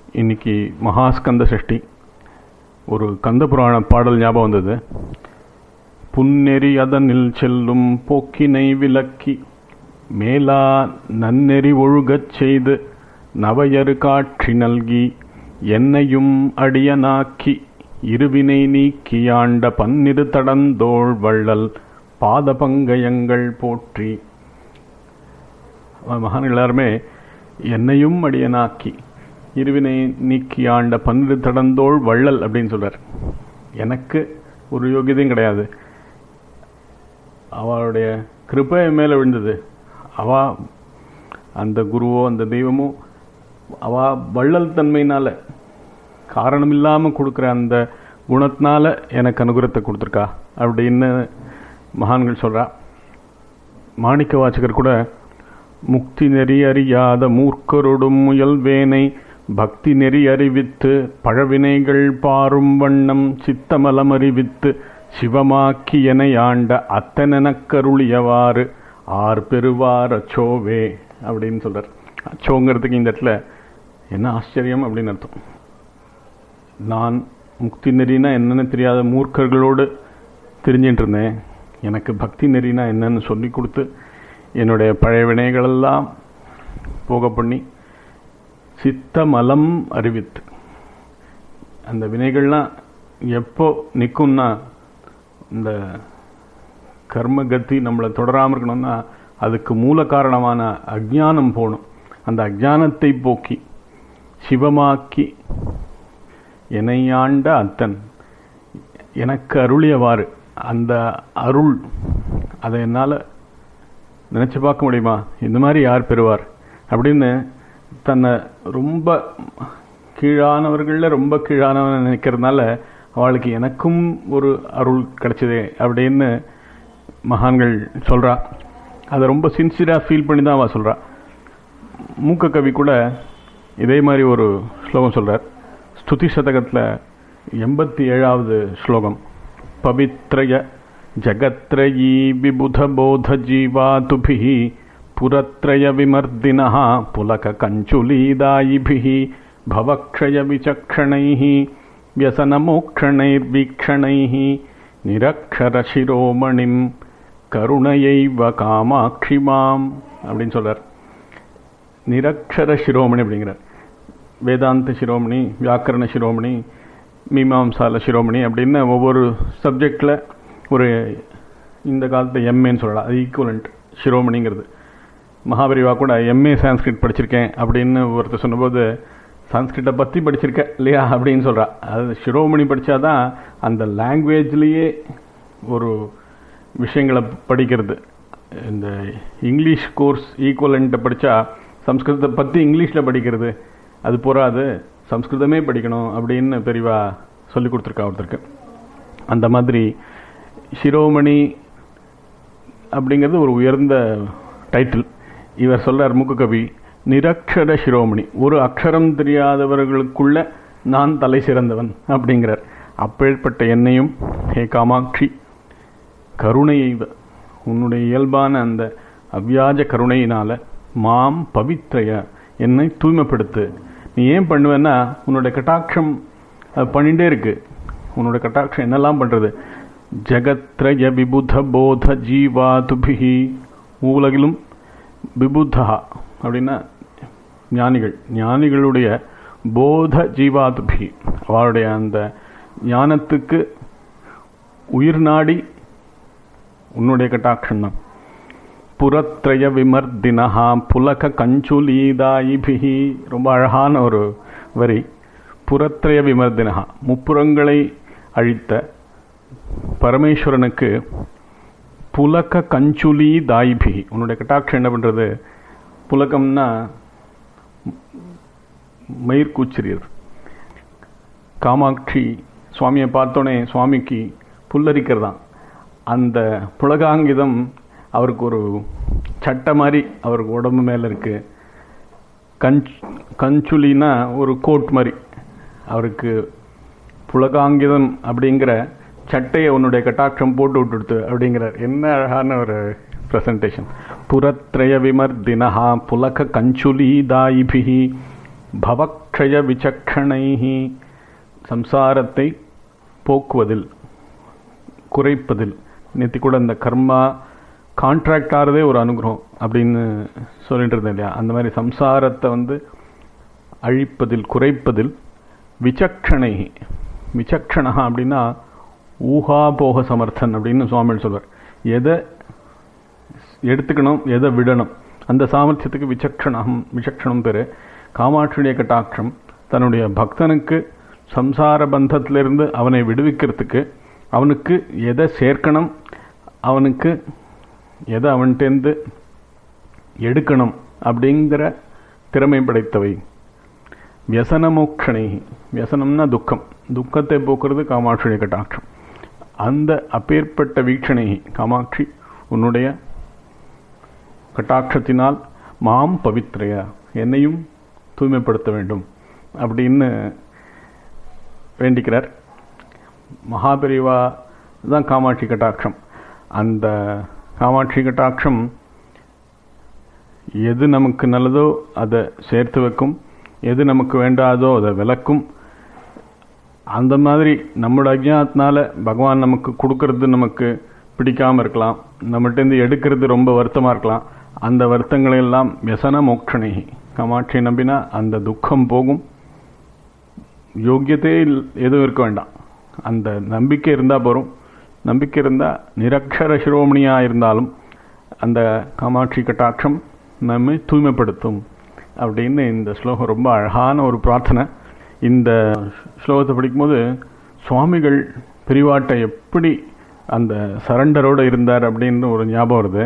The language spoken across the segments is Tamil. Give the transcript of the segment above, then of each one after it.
இன்னைக்கு மகாஸ்கந்த சஷ்டி ஒரு கந்த புராண பாடல் ஞாபகம் வந்தது புன்னெறி அதனில் செல்லும் போக்கினை விலக்கி மேலா நன்னெறி ஒழுகச் செய்து நவையறு காட்சி நல்கி என்னையும் அடியனாக்கி இருவினை நீக்கியாண்ட பன்னிரு தடந்தோள் வள்ளல் பாத பங்கயங்கள் போற்றி மகான் எல்லாருமே என்னையும் அடியனாக்கி இருவினை நீக்கி ஆண்ட பன்னிரு தடந்தோள் வள்ளல் அப்படின்னு சொல்றார் எனக்கு ஒரு யோகியதையும் கிடையாது அவளுடைய கிருப்பை என் மேலே விழுந்தது அவ அந்த குருவோ அந்த தெய்வமோ அவ வள்ளல் தன்மையினால காரணம் இல்லாமல் கொடுக்குற அந்த குணத்தினால எனக்கு அனுகிரகத்தை கொடுத்துருக்கா அப்படின்னு மகான்கள் சொல்றா மாணிக்க வாசகர் கூட முக்தி நெறி அறியாத மூர்க்கரொடும் முயல்வேனை பக்தி நெறி அறிவித்து பழவினைகள் பாரும் வண்ணம் சித்தமலம் அறிவித்து சிவமாக்கி என ஆண்ட அத்தனெனக்கருளியவாறு ஆர் பெறுவார் அச்சோவே அப்படின்னு சொல்றார் அச்சோங்கிறதுக்கு இந்த இடத்துல என்ன ஆச்சரியம் அப்படின்னு அர்த்தம் நான் முக்தி நெறினா என்னன்னு தெரியாத மூர்க்கர்களோடு தெரிஞ்சிட்டு இருந்தேன் எனக்கு பக்தி நெறினா என்னன்னு சொல்லி கொடுத்து என்னுடைய பழைய வினைகளெல்லாம் போக பண்ணி சித்தமலம் அறிவித்து அந்த வினைகள்லாம் எப்போ நிற்கும்னா இந்த கர்மகத்தி நம்மளை தொடராமல் இருக்கணும்னா அதுக்கு மூல காரணமான அஜானம் போகணும் அந்த அஜானத்தை போக்கி சிவமாக்கி எனையாண்ட அத்தன் எனக்கு அருளியவாறு அந்த அருள் அதை என்னால் நினச்சி பார்க்க முடியுமா இந்த மாதிரி யார் பெறுவார் அப்படின்னு தன்னை ரொம்ப கீழானவர்களில் ரொம்ப கீழானவன் நினைக்கிறதுனால அவளுக்கு எனக்கும் ஒரு அருள் கிடைச்சதே அப்படின்னு மகான்கள் சொல்கிறா அதை ரொம்ப சின்சியராக ஃபீல் பண்ணி தான் அவள் சொல்கிறா மூக்க கவி கூட இதே மாதிரி ஒரு ஸ்லோகம் சொல்கிறார் ஸ்துதி சதகத்தில் எண்பத்தி ஏழாவது ஸ்லோகம் பவித்ரய ஜகத்ரயீ விபுதபோதஜீவாதுபிः पुरत्रयविमर्दिनः पुलककञ्चुलीदायिभिः भवक्षयविचक्षणैः व्यसनमोक्षणैर्वीक्षणैः நிரக்ஷரசிரோமணிம் கருணையைவ காமாட்சி மாம் அப்படின்னு சொல்றார் நிரக்ஷர சிரோமணி அப்படிங்கிறார் வேதாந்த சிரோமணி வியாக்கரண சிரோமணி மீமாம்சால சிரோமணி அப்படின்னு ஒவ்வொரு சப்ஜெக்டில் ஒரு இந்த காலத்தை எம்ஏன்னு சொல்லலாம் அது ஈக்குவலண்ட் சிரோமணிங்கிறது மகாபரிவா கூட எம்ஏ சான்ஸ்கிரிட் படிச்சிருக்கேன் அப்படின்னு ஒருத்தர் சொன்னபோது சான்ஸ்கிரிட்டை பற்றி படிச்சிருக்கேன் இல்லையா அப்படின்னு சொல்கிறா அது சிரோமணி படித்தாதான் அந்த லாங்குவேஜ்லேயே ஒரு விஷயங்களை படிக்கிறது இந்த இங்கிலீஷ் கோர்ஸ் ஈக்குவலண்ட்டை படித்தா சம்ஸ்கிருதத்தை பற்றி இங்கிலீஷில் படிக்கிறது அது போகாது சம்ஸ்கிருதமே படிக்கணும் அப்படின்னு பெரியவா சொல்லி கொடுத்துருக்கா ஒருத்தருக்கு அந்த மாதிரி சிரோமணி அப்படிங்கிறது ஒரு உயர்ந்த டைட்டில் இவர் சொல்றார் மூக்குக்கவி நிரக்ஷர சிரோமணி ஒரு அக்ஷரம் தெரியாதவர்களுக்குள்ள நான் தலை சிறந்தவன் அப்படிங்கிறார் அப்பேற்பட்ட என்னையும் ஹே காமாட்சி கருணையை உன்னுடைய இயல்பான அந்த அவ்வியாஜ கருணையினால மாம் பவித்ரய என்னை தூய்மைப்படுத்து நீ ஏன் பண்ணுவேன்னா உன்னோட கட்டாட்சம் அது பண்ணிகிட்டே இருக்கு உன்னோட கட்டாட்சம் என்னெல்லாம் பண்ணுறது ஜகத்ரய விபுத போத ஜீவாதுபிகி உலகிலும் விபுதா அப்படின்னா ஞானிகள் ஞானிகளுடைய போத ஜீவாதுபி அவருடைய அந்த ஞானத்துக்கு உயிர் நாடி உன்னுடைய கட்டாட்சம் தான் புறத்ரய விமர்தினஹா புலக கஞ்சுலீதாயிபிகி ரொம்ப அழகான ஒரு வரி புறத்ரய விமர்தினஹா முப்புறங்களை அழித்த பரமேஸ்வரனுக்கு புலக கஞ்சுலி தாய்பிகி உன்னுடைய கட்டாட்சம் என்ன பண்ணுறது புலகம்னா மயிர்கூச்சிரியர் காமாட்சி சுவாமியை பார்த்தோன்னே சுவாமிக்கு புல்லரிக்கிறதான் அந்த புலகாங்கிதம் அவருக்கு ஒரு சட்டை மாதிரி அவருக்கு உடம்பு மேலே இருக்குது கஞ்ச் கஞ்சுலினா ஒரு கோட் மாதிரி அவருக்கு புலகாங்கிதம் அப்படிங்கிற சட்டையை உன்னுடைய கட்டாட்சம் போட்டு விட்டுடுத்து அப்படிங்கிறார் என்ன அழகான ஒரு ப்ரெசன்டேஷன் புறத்ரய விமர்தினஹா புலக கஞ்சுலி தாயிபிகி பவக்ஷய விசக்ஷணைஹி சம்சாரத்தை போக்குவதில் குறைப்பதில் நேற்று கூட இந்த கர்மா கான்ட்ராக்ட் ஆகிறதே ஒரு அனுகிரகம் அப்படின்னு சொல்லிட்டு இருந்தேன் இல்லையா அந்த மாதிரி சம்சாரத்தை வந்து அழிப்பதில் குறைப்பதில் விசக்ஷணை விசக்ஷணா அப்படின்னா ஊகாபோக சமர்த்தன் அப்படின்னு சுவாமிகள் சொல்வார் எதை எடுத்துக்கணும் எதை விடணும் அந்த சாமர்த்தியத்துக்கு விசக்ஷணம் விசக்ஷணம் பேர் காமாட்சியுடைய கட்டாட்சம் தன்னுடைய பக்தனுக்கு சம்சார பந்தத்திலிருந்து அவனை விடுவிக்கிறதுக்கு அவனுக்கு எதை சேர்க்கணும் அவனுக்கு எதை அவன்கிட்டேருந்து எடுக்கணும் அப்படிங்கிற திறமை படைத்தவை வியசனமோக்ஷணை வியசனம்னா துக்கம் துக்கத்தை போக்குறது காமாட்சியுடைய கட்டாட்சம் அந்த அப்பேற்பட்ட வீக்ஷணை காமாட்சி உன்னுடைய கட்டாட்சத்தினால் மாம் பவித்ரைய என்னையும் தூய்மைப்படுத்த வேண்டும் அப்படின்னு வேண்டிக்கிறார் மகாபெரிவா தான் காமாட்சி கட்டாட்சம் அந்த காமாட்சி கட்டாட்சம் எது நமக்கு நல்லதோ அதை சேர்த்து வைக்கும் எது நமக்கு வேண்டாதோ அதை விளக்கும் அந்த மாதிரி நம்மளோட அஜ்ஞானத்தினால பகவான் நமக்கு கொடுக்கறது நமக்கு பிடிக்காமல் இருக்கலாம் நம்மகிட்டேருந்து எடுக்கிறது ரொம்ப வருத்தமாக இருக்கலாம் அந்த வருத்தங்களை எல்லாம் வியசன மோக்ஷணை காமாட்சியை நம்பினா அந்த துக்கம் போகும் யோக்கியத்தையே எதுவும் இருக்க வேண்டாம் அந்த நம்பிக்கை இருந்தால் போகிறோம் நம்பிக்கை இருந்தால் நிரக்ஷர சிரோமணியாக இருந்தாலும் அந்த காமாட்சி கட்டாட்சம் நம்மை தூய்மைப்படுத்தும் அப்படின்னு இந்த ஸ்லோகம் ரொம்ப அழகான ஒரு பிரார்த்தனை இந்த ஸ்லோகத்தை படிக்கும்போது சுவாமிகள் பிரிவாட்டை எப்படி அந்த சரண்டரோடு இருந்தார் அப்படின்னு ஒரு ஞாபகம் வருது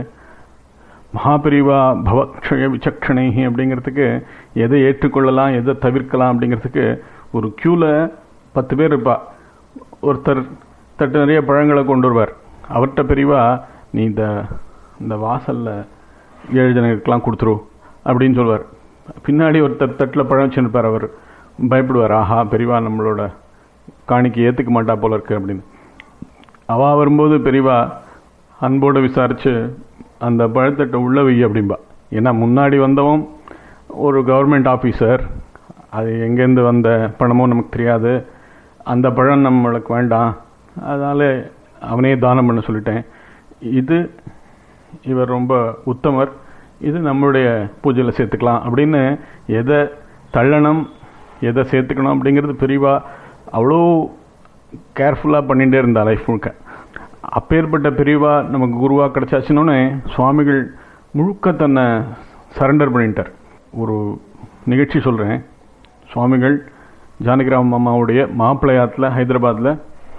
மகாபிரிவா பவக்ஷய விசக்ஷணைஹி அப்படிங்கிறதுக்கு எதை ஏற்றுக்கொள்ளலாம் எதை தவிர்க்கலாம் அப்படிங்கிறதுக்கு ஒரு க்யூவில் பத்து பேர் இருப்பா ஒருத்தர் தட்டு நிறைய பழங்களை கொண்டு வருவார் அவர்கிட்ட பிரிவா நீ இந்த இந்த வாசலில் ஏழு ஜனங்களுக்கெல்லாம் கொடுத்துரு அப்படின்னு சொல்லுவார் பின்னாடி ஒருத்தர் தட்டில் பழம் வச்சுருப்பார் அவர் பயப்படுவார் ஆஹா பெரியவா நம்மளோட காணிக்கை ஏற்றுக்க மாட்டா போல இருக்கு அப்படின்னு அவா வரும்போது பெரியவா அன்போடு விசாரித்து அந்த பழத்தட்டை உள்ள வை அப்படின்பா ஏன்னா முன்னாடி வந்தவன் ஒரு கவர்மெண்ட் ஆஃபீஸர் அது எங்கேருந்து வந்த பணமோ நமக்கு தெரியாது அந்த பழம் நம்மளுக்கு வேண்டாம் அதனால் அவனே தானம் பண்ண சொல்லிட்டேன் இது இவர் ரொம்ப உத்தமர் இது நம்மளுடைய பூஜையில் சேர்த்துக்கலாம் அப்படின்னு எதை தள்ளணும் எதை சேர்த்துக்கணும் அப்படிங்கிறது பெரியவா அவ்வளோ கேர்ஃபுல்லாக பண்ணிகிட்டே இருந்தா லைஃப் முழுக்க அப்பேற்பட்ட பெரியவா நமக்கு குருவாக கிடச்சாச்சுன்னொன்னே சுவாமிகள் முழுக்க தன்னை சரண்டர் பண்ணிட்டார் ஒரு நிகழ்ச்சி சொல்கிறேன் சுவாமிகள் ஜானகிராம் அம்மாவுடைய மாப்பிள்ளையாத்தில் ஹைதராபாத்தில்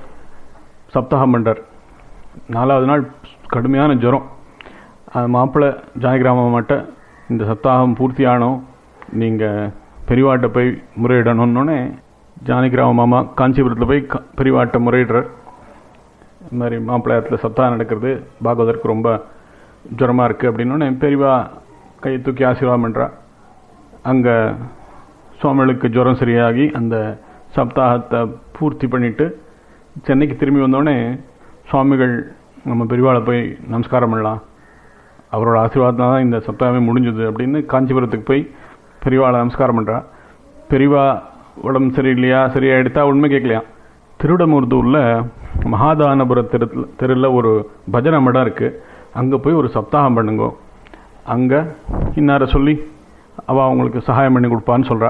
சப்தாகம் பண்ணுறார் நாலாவது நாள் கடுமையான ஜுரம் அது மாப்பிள்ளை ஜானகிராம அம்மாட்ட இந்த சப்தாகம் பூர்த்தி ஆனோம் நீங்கள் பெரியவாட்டை போய் முறையிடணுன்னொன்னே ஜானகிராம மாமா காஞ்சிபுரத்தில் போய் பெரியவாட்டை முறையிடுறார் இந்த மாதிரி மாப்பிள்ளையத்தில் சப்தாகம் நடக்கிறது பாகவதற்கு ரொம்ப ஜுரமாக இருக்குது அப்படின்னோடனே பெரியவா கை தூக்கி ஆசீர்வாதம் பண்ணுறா அங்கே சுவாமிகளுக்கு ஜுரம் சரியாகி அந்த சப்தாகத்தை பூர்த்தி பண்ணிவிட்டு சென்னைக்கு திரும்பி வந்தோடனே சுவாமிகள் நம்ம பெரியவாளை போய் நமஸ்காரம் பண்ணலாம் அவரோட ஆசீர்வாதம் தான் இந்த சப்தாகமே முடிஞ்சது அப்படின்னு காஞ்சிபுரத்துக்கு போய் பெரியவாளை நமஸ்காரம் பண்ணுறா பெரியவா உடம்பு சரியில்லையா சரியா எடுத்தா உண்மை கேட்கலையா திருவிடமூர்தூரில் மகாதானபுர தெரு தெருவில் ஒரு பஜனை மடம் இருக்குது அங்கே போய் ஒரு சப்தாகம் பண்ணுங்க அங்கே இன்னார சொல்லி அவள் அவங்களுக்கு சகாயம் பண்ணி கொடுப்பான்னு சொல்கிறா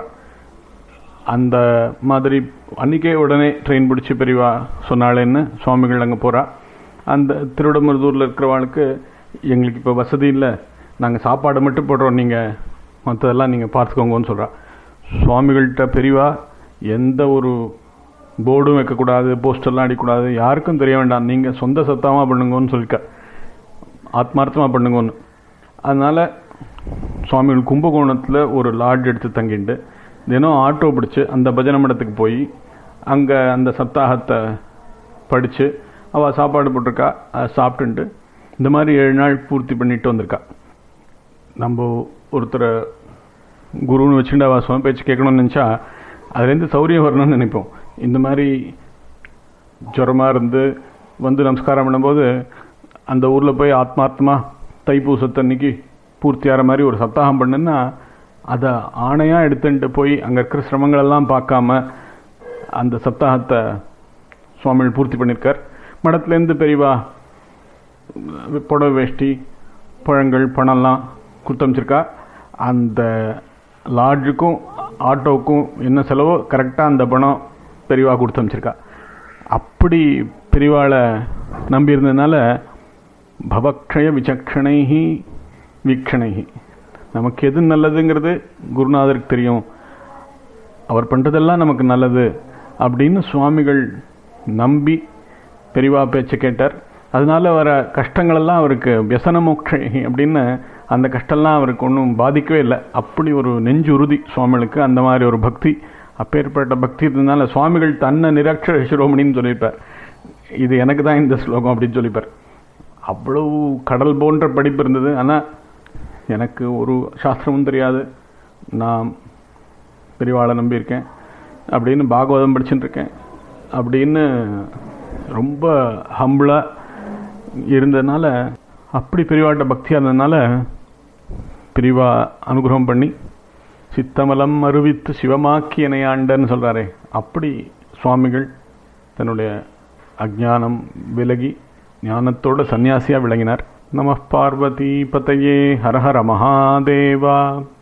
அந்த மாதிரி அன்றைக்கே உடனே ட்ரெயின் பிடிச்சி பெரியவா சொன்னாலேன்னு சுவாமிகள் அங்கே போகிறா அந்த திருவிடமருதூரில் இருக்கிறவாளுக்கு எங்களுக்கு இப்போ வசதி இல்லை நாங்கள் சாப்பாடு மட்டும் போடுறோம் நீங்கள் மற்றதெல்லாம் நீங்கள் பார்த்துக்கோங்கன்னு சொல்கிறா சுவாமிகள்கிட்ட பெரியவா எந்த ஒரு போர்டும் வைக்கக்கூடாது போஸ்டர்லாம் அடிக்கக்கூடாது யாருக்கும் தெரிய வேண்டாம் நீங்கள் சொந்த சத்தமாக பண்ணுங்கன்னு சொல்லிக்க ஆத்மார்த்தமாக பண்ணுங்கன்னு அதனால் சுவாமிகள் கும்பகோணத்தில் ஒரு லாட்ஜ் எடுத்து தங்கிட்டு தினம் ஆட்டோ பிடிச்சி அந்த பஜனை மடத்துக்கு போய் அங்கே அந்த சப்தாகத்தை படித்து அவள் சாப்பாடு போட்டிருக்கா அதை சாப்பிட்டுட்டு இந்த மாதிரி ஏழு நாள் பூர்த்தி பண்ணிட்டு வந்திருக்கா நம்ம ஒருத்தரை குருன்னு வச்சுட்டு அவள் சுவாமி பேச்சு கேட்கணும்னு நினச்சா அதுலேருந்து சௌரியம் வரணும்னு நினைப்போம் இந்த மாதிரி ஜுரமாக இருந்து வந்து நமஸ்காரம் பண்ணும்போது அந்த ஊரில் போய் ஆத்மார்த்தமாக தைப்பூசத்தன்னைக்கு பூர்த்தியாகிற மாதிரி ஒரு சப்தாகம் பண்ணுன்னா அதை ஆணையாக எடுத்துட்டு போய் அங்கே இருக்கிற சிரமங்களெல்லாம் பார்க்காம அந்த சப்தாகத்தை சுவாமிகள் பூர்த்தி பண்ணியிருக்கார் மடத்துலேருந்து பெரியவா புடவை வேஷ்டி பழங்கள் பணம்லாம் கொடுத்தமிச்சிருக்கா அந்த லாட்ஜுக்கும் ஆட்டோவுக்கும் என்ன செலவோ கரெக்டாக அந்த பணம் பெரியவா கொடுத்தமிச்சிருக்கா அப்படி பெரியவாளை நம்பியிருந்ததுனால பவக்ஷய விசக்ஷணைஹி வீக்ஷணைஹி நமக்கு எது நல்லதுங்கிறது குருநாதருக்கு தெரியும் அவர் பண்ணுறதெல்லாம் நமக்கு நல்லது அப்படின்னு சுவாமிகள் நம்பி பெரிவா பேச்சை கேட்டார் அதனால வர கஷ்டங்களெல்லாம் அவருக்கு வியசன மோக்ஷை அப்படின்னு அந்த கஷ்டம்லாம் அவருக்கு ஒன்றும் பாதிக்கவே இல்லை அப்படி ஒரு நெஞ்சு உறுதி சுவாமிகளுக்கு அந்த மாதிரி ஒரு பக்தி அப்பேற்பட்ட பக்தி இருந்ததுனால சுவாமிகள் தன்னை நிரக்ஷர சிரோமணின்னு சொல்லியிருப்பார் இது எனக்கு தான் இந்த ஸ்லோகம் அப்படின்னு சொல்லிப்பார் அவ்வளவு கடல் போன்ற படிப்பு இருந்தது ஆனால் எனக்கு ஒரு சாஸ்திரமும் தெரியாது நான் பெரியவாளை நம்பியிருக்கேன் அப்படின்னு பாகவதம் படிச்சுட்டு இருக்கேன் அப்படின்னு ரொம்ப ஹம்பிளாக இருந்ததுனால அப்படி பெரியவாட்ட பக்தியாக இருந்ததுனால பெரியவா அனுகிரகம் பண்ணி சித்தமலம் அருவித்து சிவமாக்கி இணையாண்டன்னு சொல்கிறாரே அப்படி சுவாமிகள் தன்னுடைய அஜானம் விலகி ஞானத்தோட சன்னியாசியாக விளங்கினார் நம பார்வதி பதையே ஹரஹர மகாதேவா